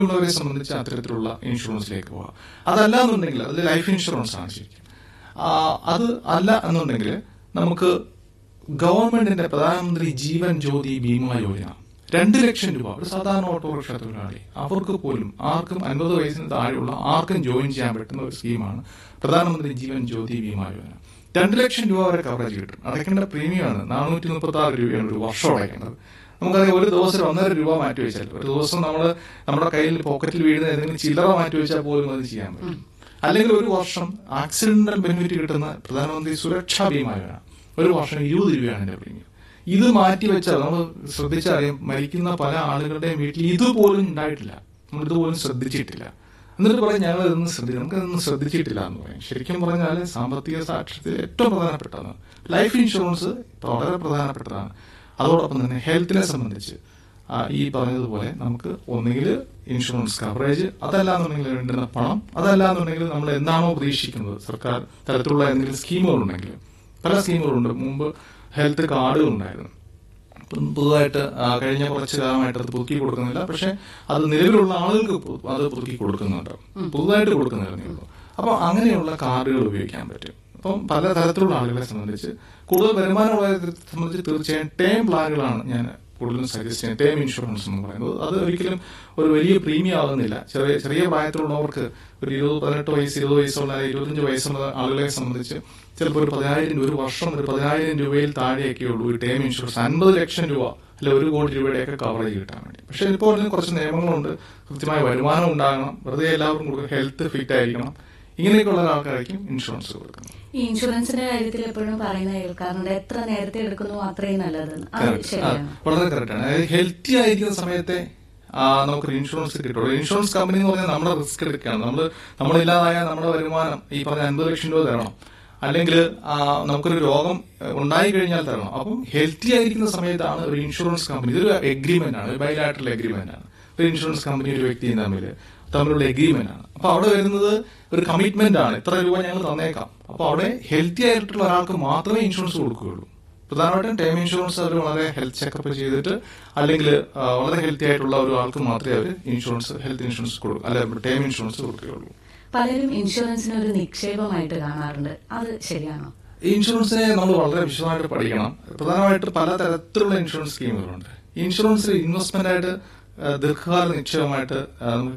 ഉള്ളവരെ സംബന്ധിച്ച് അത്തരത്തിലുള്ള ഇൻഷുറൻസിലേക്ക് പോകാം അതല്ല എന്നുണ്ടെങ്കിൽ അത് ലൈഫ് ഇൻഷുറൻസ് ആണ് ശരിക്കും ആ, അത് അല്ല എന്നുണ്ടെങ്കിൽ നമുക്ക് ഗവൺമെന്റിന്റെ പ്രധാനമന്ത്രി ജീവൻ ജ്യോതി ബീമ യോജന രണ്ട് ലക്ഷം രൂപ ഒരു സാധാരണ ഓട്ടോറിക്ഷ തൊഴിലാളി അവർക്ക് പോലും ആർക്കും അൻപത് വയസ്സിന് താഴെയുള്ള ആർക്കും ജോയിൻ ചെയ്യാൻ പറ്റുന്ന ഒരു സ്കീമാണ് പ്രധാനമന്ത്രി ജീവൻ ജ്യോതി ബീമ യോജന രണ്ട് ലക്ഷം രൂപ വരെ കവറേജ് കിട്ടും അടയ്ക്കേണ്ട പ്രീമിയമാണ് നാനൂറ്റി മുപ്പത്തി ആറ് രൂപയാണ് ഒരു വർഷം അടയ്ക്കേണ്ടത് നമുക്കറിയാം ഒരു ദിവസം ഒന്നര രൂപ മാറ്റി വെച്ചാൽ ഒരു ദിവസം നമ്മൾ നമ്മുടെ കയ്യിൽ പോക്കറ്റിൽ വീഴുന്ന ഏതെങ്കിലും ചില്ലറ മാറ്റി വെച്ചാൽ പോലും അത് ചെയ്യാൻ പറ്റും അല്ലെങ്കിൽ ഒരു വർഷം ആക്സിഡന്റൽ ബെനിഫിറ്റ് കിട്ടുന്ന പ്രധാനമന്ത്രി സുരക്ഷാ ബീമ യോജന ഒരു വർഷം ഇരുപത് രൂപയാണ് എന്റെ പ്രീമിയം ഇത് മാറ്റി വെച്ചാൽ നമ്മൾ ശ്രദ്ധിച്ചറിയാം മരിക്കുന്ന പല ആളുകളുടെയും വീട്ടിൽ ഇതുപോലും ഉണ്ടായിട്ടില്ല നമ്മൾ ഇതുപോലും ശ്രദ്ധിച്ചിട്ടില്ല എന്നിട്ട് പറയും ഞങ്ങൾ ഇതൊന്നും ശ്രദ്ധി നമുക്ക് ഇതൊന്നും ശ്രദ്ധിച്ചിട്ടില്ല എന്ന് പറയും ശരിക്കും പറഞ്ഞാൽ സാമ്പത്തിക സാക്ഷരത്തിൽ ഏറ്റവും പ്രധാനപ്പെട്ടതാണ് ലൈഫ് ഇൻഷുറൻസ് വളരെ പ്രധാനപ്പെട്ടതാണ് അതോടൊപ്പം തന്നെ ഹെൽത്തിനെ സംബന്ധിച്ച് ആ, ഈ പറഞ്ഞതുപോലെ നമുക്ക് ഒന്നുകിൽ ഇൻഷുറൻസ് കവറേജ് അതല്ല എന്നുണ്ടെങ്കിൽ വേണ്ടുന്ന പണം അതല്ല എന്നുണ്ടെങ്കിൽ നമ്മൾ എന്താണോ പ്രതീക്ഷിക്കുന്നത് സർക്കാർ തരത്തിലുള്ള എന്തെങ്കിലും സ്കീമുകൾ ഉണ്ടെങ്കിൽ പല സ്കീമുകളുണ്ട് മുമ്പ് ഹെൽത്ത് കാർഡുകൾ ഉണ്ടായിരുന്നു ഇപ്പം പുതുതായിട്ട് ആ, കഴിഞ്ഞ കുറച്ച് കാലമായിട്ട് അത് പുതുക്കി കൊടുക്കുന്നില്ല പക്ഷെ അത് നിലവിലുള്ള ആളുകൾക്ക് പു- അത് പുതുക്കി കൊടുക്കുന്നുണ്ട് പുതുതായിട്ട് കൊടുക്കുന്നില്ല ഉള്ളൂ അപ്പോൾ അങ്ങനെയുള്ള കാർഡുകൾ ഉപയോഗിക്കാൻ പറ്റും അപ്പം പല തരത്തിലുള്ള ആളുകളെ സംബന്ധിച്ച് കൂടുതൽ വരുമാനമുള്ളവരെ സംബന്ധിച്ച് തീർച്ചയായും ടേം പ്ലാനുകളാണ് ഞാൻ കൂടുതലും സജസ്റ്റ് ചെയ്യുന്നത് ടേം ഇൻഷുറൻസ് എന്ന് പറയുന്നത് അത് ഒരിക്കലും ഒരു വലിയ പ്രീമിയം ആകുന്നില്ല ചെറിയ ചെറിയ പ്രായത്തിലുള്ളവർക്ക് ഒരു ഇരുപത് പതിനെട്ട് വയസ്സ് ഇരുപത് വയസ്സുള്ള ഇരുപത്തഞ്ച് വയസ്സുള്ള ആളുകളെ സംബന്ധിച്ച് ചിലപ്പോൾ ഒരു പതിനായിരം രൂപ ഒരു വർഷം ഒരു പതിനായിരം രൂപയിൽ താഴെയൊക്കെ ഉള്ളൂ ഈ ടേം ഇൻഷുറൻസ് അൻപത് ലക്ഷം രൂപ അല്ല ഒരു കോടി രൂപയുടെയൊക്കെ കവറേജ് കിട്ടാൻ വേണ്ടി പക്ഷെ ഇപ്പോൾ അതിന് കുറച്ച് നിയമങ്ങളുണ്ട് കൃത്യമായ വരുമാനം ഉണ്ടാകണം വെറുതെ എല്ലാവർക്കും കൊടുക്കുക ഹെൽത്ത് ഫിറ്റ് ആയിരിക്കണം ഇങ്ങനെയൊക്കെയുള്ള ആൾക്കാരായിരിക്കും ഇൻഷുറൻസ് കൊടുക്കുന്നത് ഈ ഇൻഷുറൻസിന്റെ കാര്യത്തിൽ എപ്പോഴും പറയുന്ന കേൾക്കാറുണ്ട് എത്ര നേരത്തെ എടുക്കുന്നു അത്രയും നല്ലതെന്ന് അത് Correct. ആ, ശരിയാണ് വളരെ കറക്റ്റ് ആണ് അതായത് ഹെൽത്തി ആയിരിക്കുന്ന സമയത്തെ ആ, നമുക്കൊരു ഇൻഷുറൻസ് കിട്ടുള്ളൂ ഇൻഷുറൻസ് കമ്പനി എന്ന് പറഞ്ഞാൽ നമ്മുടെ റിസ്ക് എടുക്കുകയാണ് നമ്മൾ നമ്മളില്ലാതായ നമ്മുടെ വരുമാനം ഈ പറഞ്ഞ അൻപത് ലക്ഷം രൂപ തരണം അല്ലെങ്കിൽ ആ, നമുക്കൊരു രോഗം ഏഹ്, ഉണ്ടായി കഴിഞ്ഞാൽ തരണം അപ്പം ഹെൽത്തി ആയിരിക്കുന്ന സമയത്താണ് ഒരു ഇൻഷുറൻസ് കമ്പനി ഇതൊരു എഗ്രിമെന്റ് ആണ് ഒരു ബൈലാറ്ററൽ എഗ്രിമെന്റ് ആണ് ഒരു ഇൻഷുറൻസ് കമ്പനി ഒരു വ്യക്തിയും തമ്മിൽ തമ്മിലുള്ള എഗ്രിമെന്റ് ആണ് അപ്പൊ അവിടെ വരുന്നത് ഒരു കമ്മിറ്റ്മെന്റ് ആണ് ഇത്ര രൂപ ഞങ്ങൾ തന്നേക്കാം അപ്പൊ അവിടെ ഹെൽത്തി ആയിട്ടുള്ള ഒരാൾക്ക് മാത്രമേ ഇൻഷുറൻസ് കൊടുക്കുകയുള്ളൂ പ്രധാനമായിട്ടും ടേം ഇൻഷുറൻസ് അവർ വളരെ ഹെൽത്ത് ചെക്കപ്പ് ചെയ്തിട്ട് അല്ലെങ്കിൽ ആ, വളരെ ഹെൽത്തി ആയിട്ടുള്ള ഒരു ആൾക്ക് മാത്രമേ അവർ ഇൻഷുറൻസ് ഹെൽത്ത് ഇൻഷുറൻസ് കൊടുക്കൂ അല്ല ടേം ഇൻഷുറൻസ് കൊടുക്കുകയുള്ളൂ പലരും ഇൻഷുറൻസിനെ ഒരു നിക്ഷേപമായിട്ട് കാണാറുണ്ട് അത് ശരിയാണോ ഇൻഷുറൻസിനെ നമ്മൾ വളരെ വിശദമായിട്ട് പഠിക്കണം പ്രധാനമായിട്ട് പല തരത്തിലുള്ള ഇൻഷുറൻസ് സ്കീമുകളുണ്ട് ഇൻഷുറൻസ് ഇൻവെസ്റ്റ്മെന്റ് ആയിട്ട് ആ, ദീർഘകാല നിക്ഷേപമായിട്ട് ആ, നമുക്ക്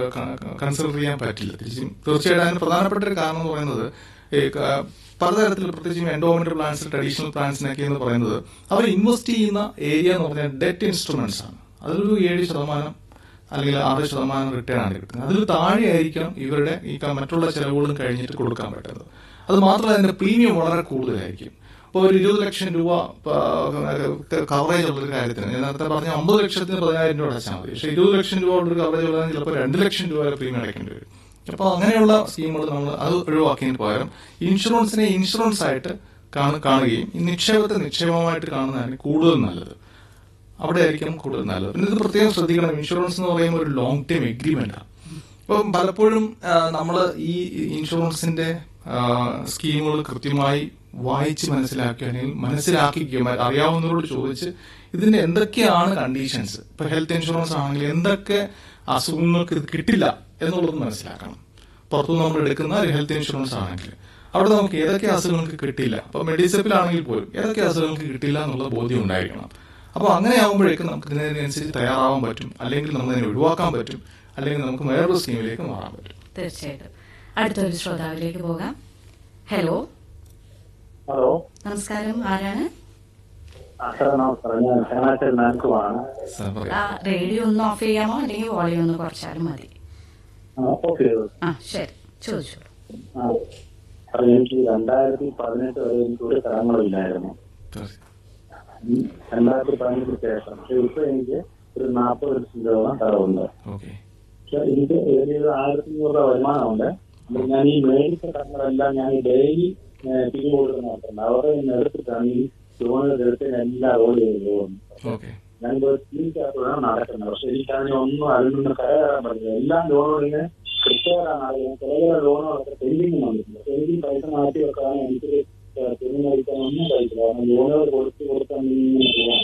കൺസിഡർ ചെയ്യാൻ പറ്റില്ല തിരിച്ചും തീർച്ചയായിട്ടും അതിന് പ്രധാനപ്പെട്ട ഒരു കാരണം എന്ന് പറയുന്നത് ഈ ക- പലതരത്തിലുള്ള പ്രത്യേകിച്ചും എൻഡോമെന്റ് പ്ലാൻസ് ട്രഡീഷണൽ പ്ലാൻസിനൊക്കെ എന്ന് പറയുന്നത് അവർ ഇൻവെസ്റ്റ് ചെയ്യുന്ന ഏരിയ എന്ന് പറഞ്ഞാൽ ഡെറ്റ് ഇൻസ്ട്രുമെന്റ്സ് ആണ് അതിലൊരു ഏഴ് ശതമാനം അല്ലെങ്കിൽ ആറ് ശതമാനം റിട്ടേൺ ആണ് കിട്ടുന്നത് അതിൽ താഴെയായിരിക്കും ഇവരുടെ ഈ ക- മറ്റുള്ള ചെലവുകളും കഴിഞ്ഞിട്ട് കൊടുക്കാൻ പറ്റുന്നത് അത് മാത്രമല്ല അതിന്റെ പ്രീമിയം വളരെ കൂടുതലായിരിക്കും ഇപ്പോൾ ഒരു ഇരുപത് ലക്ഷം രൂപ കവറേജ് ഉള്ള ഒരു കാര്യത്തിന് ഞാൻ നേരത്തെ പറഞ്ഞ അമ്പത് ലക്ഷത്തിന് പതിനായിരം രൂപ അടച്ചാൽ മതി പക്ഷേ ഇരുപത് ലക്ഷം രൂപ ഉള്ള ഒരു കവറേജ് ഉള്ളതിന് ചിലപ്പോൾ രണ്ട് ലക്ഷം രൂപ വരെ പ്രീമിയം അടയ്ക്കേണ്ടി വരും അപ്പോൾ അങ്ങനെയുള്ള സ്കീമുകൾ നമ്മൾ അത് ഒഴിവാക്കിയതിന് പകരം ഇൻഷുറൻസിനെ ഇൻഷുറൻസ് ആയിട്ട് കാണു- കാണുകയും ഈ നിക്ഷേപത്തെ നിക്ഷേപമായിട്ട് കാണുന്നതാണ് കൂടുതൽ നല്ലത് അവിടെ ആയിരിക്കും കൂടുതൽ നല്ലത് പിന്നെ ഇത് പ്രത്യേകം ശ്രദ്ധിക്കണം ഇൻഷുറൻസ് എന്ന് പറയുമ്പോൾ ഒരു ലോങ് ടൈം എഗ്രിമെന്റ് ആണ് അപ്പം പലപ്പോഴും നമ്മൾ ഈ ഇൻഷുറൻസിന്റെ സ്കീമുകൾ കൃത്യമായി വായിച്ച് മനസ്സിലാക്കുക അല്ലെങ്കിൽ മനസ്സിലാക്കിക്കുക അറിയാവുന്നവരോട് ചോദിച്ച് ഇതിന്റെ എന്തൊക്കെയാണ് കണ്ടീഷൻസ് ഇപ്പൊ ഹെൽത്ത് ഇൻഷുറൻസ് ആണെങ്കിൽ എന്തൊക്കെ അസുഖങ്ങൾക്ക് ഇത് കിട്ടില്ല എന്നുള്ളത് മനസ്സിലാക്കണം പുറത്തുനിന്ന് നമ്മൾ എടുക്കുന്ന ഒരു ഹെൽത്ത് ഇൻഷുറൻസ് ആണെങ്കിൽ അവിടെ നമുക്ക് ഏതൊക്കെ അസുഖങ്ങൾക്ക് കിട്ടില്ല അപ്പൊ മെഡിസപ്പിലാണെങ്കിൽ പോലും ഏതൊക്കെ അസുഖങ്ങൾക്ക് കിട്ടില്ല എന്നുള്ള ബോധ്യം ഉണ്ടായിരിക്കണം അപ്പോൾ അങ്ങനെ ആകുമ്പോഴേക്കും നമുക്ക് ഇതിനനുസരിച്ച് തയ്യാറാവാൻ പറ്റും അല്ലെങ്കിൽ നമ്മൾ അതിനെ ഒഴിവാക്കാൻ പറ്റും അല്ലെങ്കിൽ നമുക്ക് വേറൊരു സ്കീമിലേക്ക് മാറാൻ പറ്റും തീർച്ചയായിട്ടും അടുത്തൊരു ശ്രോതാവിലേക്ക് പോകാം ഹലോ ഹലോ നമസ്കാരം ആരാണ് ആ സാർ നമസ്കാരം ഞാൻ ചങ്ങനാശ്ശേരി നാൻകുമാണ് സാർ ആ പറയാം റേഡിയോ ഒന്ന് ഓഫ് ചെയ്യാമോ അല്ലെങ്കിൽ വോളിയം ഒന്ന് കുറച്ചാലും മതി ഓക്കെ ആ ശരി ചോദിച്ചോളൂ ആ സാർ എനിക്ക് രണ്ടായിരത്തി പതിനെട്ട് വരെ എനിക്ക് ഒരു കടങ്ങളില്ലായിരുന്നു തീർച്ചയായും. ഉം. രണ്ടായിരത്തി പതിനെട്ടിന് ശേഷം പക്ഷെ ഇപ്പൊ എനിക്ക് ഒരു നാൽപ്പത് ലക്ഷം രൂപ കടമുണ്ട് ഓക്കെ പക്ഷെ എനിക്ക് ഏകദേശം ആയിരത്തി അഞ്ഞൂറ് രൂപ വരുമാനമുണ്ട് അപ്പോൾ ഞാൻ ഈ മേടിച്ച കടങ്ങളെല്ലാം ഞാൻ ഈ ഡെയിലി പിരിവ് കൊടുക്കുന്ന നടത്തുന്നത് അവരെ ഇന്ന് എടുത്തിട്ടാണ് ഈ ലോണുകൾ എടുത്തതിനെല്ലാം റോഡ് ചെയ്ത് പോകുന്നത് ഓക്കെ ഞാനിപ്പോ ടീമിനകത്തോടാണ് നടക്കുന്നത് പക്ഷെ എനിക്കതിനെ ഒന്നും അതിൽ നിന്ന് കരകയറാൻ പറ്റില്ല എല്ലാ ലോണുകളും ഇങ്ങനെ കൃത്യമായിട്ടാണ് അറിയുന്നത് ചില ചില ലോണുകളൊക്കെ പെൻഡിങ് വന്നിട്ടുണ്ട് പെൻഡിങ് പൈസ മാറ്റി വെക്കാനും എനിക്ക് തിരുന്നടിക്കാൻ ഒന്നും കഴിക്കില്ല കാരണം ലോണുകൾ കൊടുത്ത് കൊടുത്ത് അങ്ങനെ പോകാൻ